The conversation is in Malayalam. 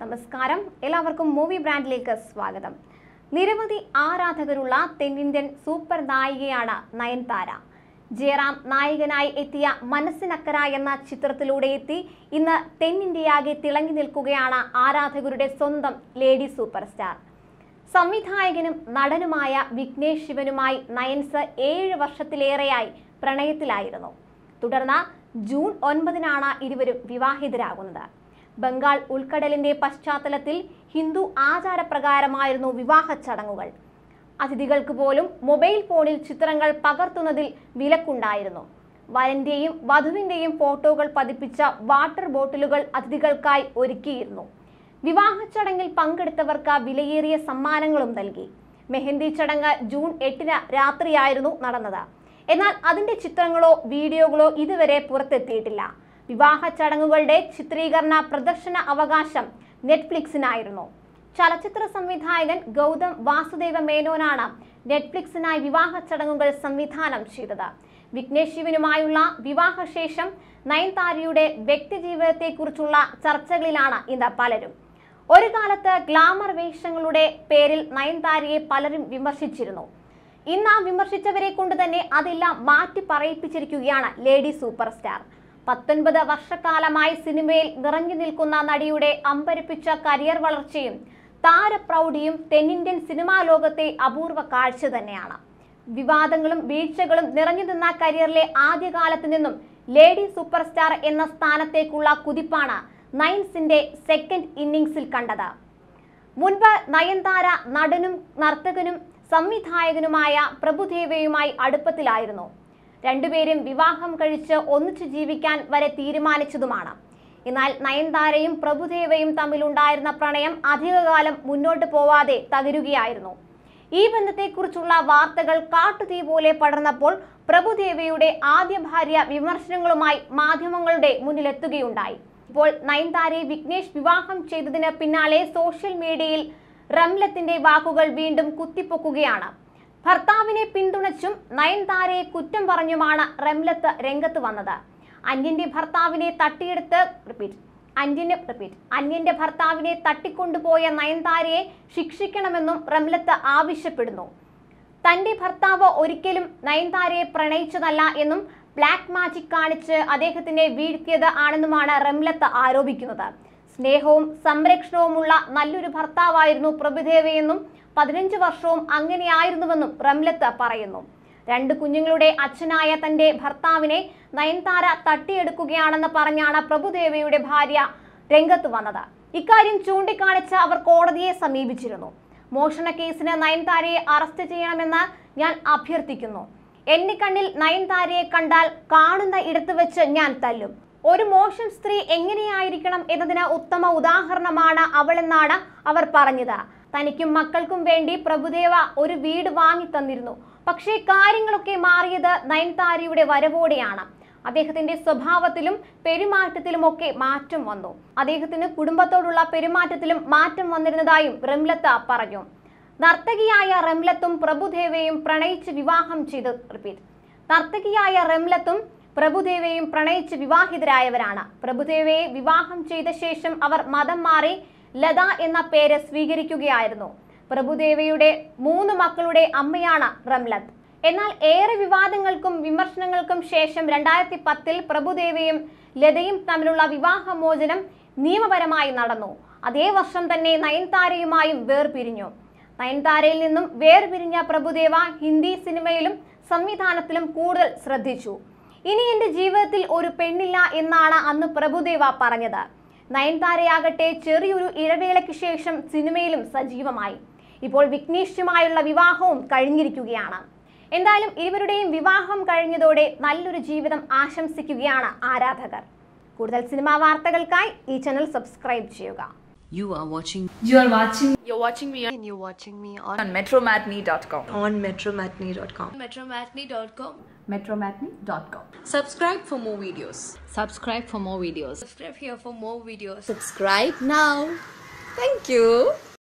നമസ്കാരം എല്ലാവർക്കും മൂവി ബ്രാൻഡിലേക്ക് സ്വാഗതം നിരവധി ആരാധകരുള്ള തെന്നിന്ത്യൻ സൂപ്പർ നായികയാണ് നയൻതാര ജയറാം നായകനായി എത്തിയ മനസ്സിനക്കര എന്ന ചിത്രത്തിലൂടെ എത്തി ഇന്ന് തെന്നിന്ത്യയാകെ തിളങ്ങി നിൽക്കുകയാണ് ആരാധകരുടെ സ്വന്തം ലേഡി സൂപ്പർ സ്റ്റാർ സംവിധായകനും നടനുമായ വിഘ്നേഷ് ശിവനുമായി നയൻസ് ഏഴ് വർഷത്തിലേറെയായി പ്രണയത്തിലായിരുന്നു തുടർന്ന് ജൂൺ ഒൻപതിനാണ് ഇരുവരും വിവാഹിതരാകുന്നത് ബംഗാൾ ഉൾക്കടലിന്റെ പശ്ചാത്തലത്തിൽ ഹിന്ദു ആചാരപ്രകാരമായിരുന്നു വിവാഹ ചടങ്ങുകൾ അതിഥികൾക്ക് പോലും മൊബൈൽ ഫോണിൽ ചിത്രങ്ങൾ പകർത്തുന്നതിൽ വിലക്കുണ്ടായിരുന്നു വരന്റെയും വധുവിന്റെയും ഫോട്ടോകൾ പതിപ്പിച്ച വാട്ടർ ബോട്ടിലുകൾ അതിഥികൾക്കായി ഒരുക്കിയിരുന്നു വിവാഹ ചടങ്ങിൽ പങ്കെടുത്തവർക്ക് വിലയേറിയ സമ്മാനങ്ങളും നൽകി മെഹന്തി ചടങ്ങ് ജൂൺ എട്ടിന് രാത്രിയായിരുന്നു നടന്നത് എന്നാൽ അതിന്റെ ചിത്രങ്ങളോ വീഡിയോകളോ ഇതുവരെ പുറത്തെത്തിയിട്ടില്ല വിവാഹ ചടങ്ങുകളുടെ ചിത്രീകരണ പ്രദർശന അവകാശം നെറ്റ്ഫ്ലിക്സിനായിരുന്നു ചലച്ചിത്ര സംവിധായകൻ ഗൗതം വാസുദേവ മേനോനാണ് നെറ്റ്ഫ്ലിക്സിനായി വിവാഹ ചടങ്ങുകൾ സംവിധാനം ചെയ്തത് വിഘ്നേഷ് ശിവനുമായുള്ള വിവാഹശേഷം നയൻതാരയുടെ വ്യക്തിജീവിതത്തെക്കുറിച്ചുള്ള ചർച്ചകളിലാണ് ഇന്ന് പലരും ഒരു കാലത്ത് ഗ്ലാമർ വേഷങ്ങളുടെ പേരിൽ നയൻതാരയെ പലരും വിമർശിച്ചിരുന്നു ഇന്ന് ആ വിമർശിച്ചവരെ കൊണ്ട് തന്നെ അതെല്ലാം മാറ്റി പറയിപ്പിച്ചിരിക്കുകയാണ് ലേഡി സൂപ്പർ സ്റ്റാർ പത്തൊൻപത് വർഷക്കാലമായി സിനിമയിൽ നിറഞ്ഞു നിൽക്കുന്ന നടിയുടെ അമ്പരപ്പിച്ച കരിയർ വളർച്ചയും താരപ്രൗഢിയും തെന്നിന്ത്യൻ സിനിമാ ലോകത്തെ അപൂർവ കാഴ്ച തന്നെയാണ് വിവാദങ്ങളും വീഴ്ചകളും നിറഞ്ഞു നിന്ന കരിയറിലെ ആദ്യകാലത്ത് നിന്നും ലേഡി സൂപ്പർ സ്റ്റാർ എന്ന സ്ഥാനത്തേക്കുള്ള കുതിപ്പാണ് നയൻസിന്റെ സെക്കൻഡ് ഇന്നിംഗ്സിൽ കണ്ടത് മുൻപ് നയൻതാര നടനും നർത്തകനും സംവിധായകനുമായ പ്രഭുദേവയുമായി അടുപ്പത്തിലായിരുന്നു രണ്ടുപേരും വിവാഹം കഴിച്ച് ഒന്നിച്ചു ജീവിക്കാൻ വരെ തീരുമാനിച്ചതുമാണ് എന്നാൽ നയൻതാരയും പ്രഭുദേവയും തമ്മിലുണ്ടായിരുന്ന പ്രണയം അധികകാലം മുന്നോട്ട് പോവാതെ തകരുകയായിരുന്നു ഈ ബന്ധത്തെക്കുറിച്ചുള്ള വാർത്തകൾ കാട്ടുതീ പോലെ പടർന്നപ്പോൾ പ്രഭുദേവയുടെ ആദ്യ ഭാര്യ വിമർശനങ്ങളുമായി മാധ്യമങ്ങളുടെ മുന്നിലെത്തുകയുണ്ടായി ഇപ്പോൾ നയൻതാരയെ വിഘ്നേഷ് വിവാഹം ചെയ്തതിന് പിന്നാലെ സോഷ്യൽ മീഡിയയിൽ റംലത്തിന്റെ വാക്കുകൾ വീണ്ടും കുത്തിപ്പൊക്കുകയാണ് ഭർത്താവിനെ പിന്തുണച്ചും നയൻതാരയെ കുറ്റം പറഞ്ഞുമാണ് റംലത്ത് രംഗത്ത് വന്നത് അന്യന്റെ ഭർത്താവിനെ തട്ടിയെടുത്ത് റിപ്പീറ്റ് അന്യന്റെ റിപ്പീറ്റ് അന്യന്റെ ഭർത്താവിനെ തട്ടിക്കൊണ്ടുപോയ നയൻതാരയെ ശിക്ഷിക്കണമെന്നും റംലത്ത് ആവശ്യപ്പെടുന്നു തന്റെ ഭർത്താവ് ഒരിക്കലും നയൻതാരയെ പ്രണയിച്ചതല്ല എന്നും ബ്ലാക്ക് മാജിക് കാണിച്ച് അദ്ദേഹത്തിനെ വീഴ്ത്തിയത് ആണെന്നുമാണ് റംലത്ത് ആരോപിക്കുന്നത് സ്നേഹവും സംരക്ഷണവുമുള്ള നല്ലൊരു ഭർത്താവായിരുന്നു പ്രഭുദേവയെന്നും പതിനഞ്ച് വർഷവും അങ്ങനെയായിരുന്നുവെന്നും റംലത്ത് പറയുന്നു രണ്ട് കുഞ്ഞുങ്ങളുടെ അച്ഛനായ തന്റെ ഭർത്താവിനെ നയൻതാര തട്ടിയെടുക്കുകയാണെന്ന് പറഞ്ഞാണ് പ്രഭുദേവയുടെ ഭാര്യ രംഗത്ത് വന്നത് ഇക്കാര്യം ചൂണ്ടിക്കാണിച്ച് അവർ കോടതിയെ സമീപിച്ചിരുന്നു മോഷണ കേസിന് നയൻതാരയെ അറസ്റ്റ് ചെയ്യണമെന്ന് ഞാൻ അഭ്യർത്ഥിക്കുന്നു എന്റെ കണ്ണിൽ നയൻതാരയെ കണ്ടാൽ കാണുന്ന ഇടത്ത് വെച്ച് ഞാൻ തല്ലും ഒരു മോശം സ്ത്രീ എങ്ങനെയായിരിക്കണം എന്നതിന് ഉത്തമ ഉദാഹരണമാണ് അവളെന്നാണ് അവർ പറഞ്ഞത് തനിക്കും മക്കൾക്കും വേണ്ടി പ്രഭുദേവ ഒരു വീട് വാങ്ങി തന്നിരുന്നു പക്ഷേ കാര്യങ്ങളൊക്കെ മാറിയത് നയൻതാരയുടെ വരവോടെയാണ് അദ്ദേഹത്തിന്റെ സ്വഭാവത്തിലും പെരുമാറ്റത്തിലുമൊക്കെ മാറ്റം വന്നു അദ്ദേഹത്തിന് കുടുംബത്തോടുള്ള പെരുമാറ്റത്തിലും മാറ്റം വന്നിരുന്നതായും റംലത്ത പറഞ്ഞു നർത്തകിയായ റംലത്തും പ്രഭുദേവയും പ്രണയിച്ച് വിവാഹം ചെയ്ത് റിപ്പീറ്റ് നർത്തകിയായ റംലത്തും പ്രഭുദേവയും പ്രണയിച്ച് വിവാഹിതരായവരാണ് പ്രഭുദേവയെ വിവാഹം ചെയ്ത ശേഷം അവർ മതം മാറി ലത എന്ന പേര് സ്വീകരിക്കുകയായിരുന്നു പ്രഭുദേവയുടെ മൂന്ന് മക്കളുടെ അമ്മയാണ് റംലത്ത് എന്നാൽ ഏറെ വിവാദങ്ങൾക്കും വിമർശനങ്ങൾക്കും ശേഷം രണ്ടായിരത്തി പത്തിൽ പ്രഭുദേവയും ലതയും തമ്മിലുള്ള വിവാഹമോചനം നിയമപരമായി നടന്നു അതേ വർഷം തന്നെ നയൻതാരയുമായും വേർപിരിഞ്ഞു നയൻതാരയിൽ നിന്നും വേർപിരിഞ്ഞ പ്രഭുദേവ ഹിന്ദി സിനിമയിലും സംവിധാനത്തിലും കൂടുതൽ ശ്രദ്ധിച്ചു ഇനി എന്റെ ജീവിതത്തിൽ ഒരു പെണ്ണില്ല എന്നാണ് അന്ന് പ്രഭുദേവ പറഞ്ഞത് നയൻതാരയാകട്ടെ ചെറിയൊരു ഇടവേളയ്ക്ക് ശേഷം സിനിമയിലും സജീവമായി ഇപ്പോൾ വിഘ്നേഷുമായുള്ള വിവാഹവും കഴിഞ്ഞിരിക്കുകയാണ് എന്തായാലും ഇരുവരുടെയും വിവാഹം കഴിഞ്ഞതോടെ നല്ലൊരു ജീവിതം ആശംസിക്കുകയാണ് ആരാധകർ കൂടുതൽ സിനിമാ വാർത്തകൾക്കായി ഈ ചാനൽ സബ്സ്ക്രൈബ് ചെയ്യുക You are watching You are watching You're watching me on and you're watching me on, on metromatney.com. on metromatney.com. Metromatney.com. metromatney.com. Subscribe for more videos. subscribe for more videos Subscribe here for more videos. Subscribe now. Thank you.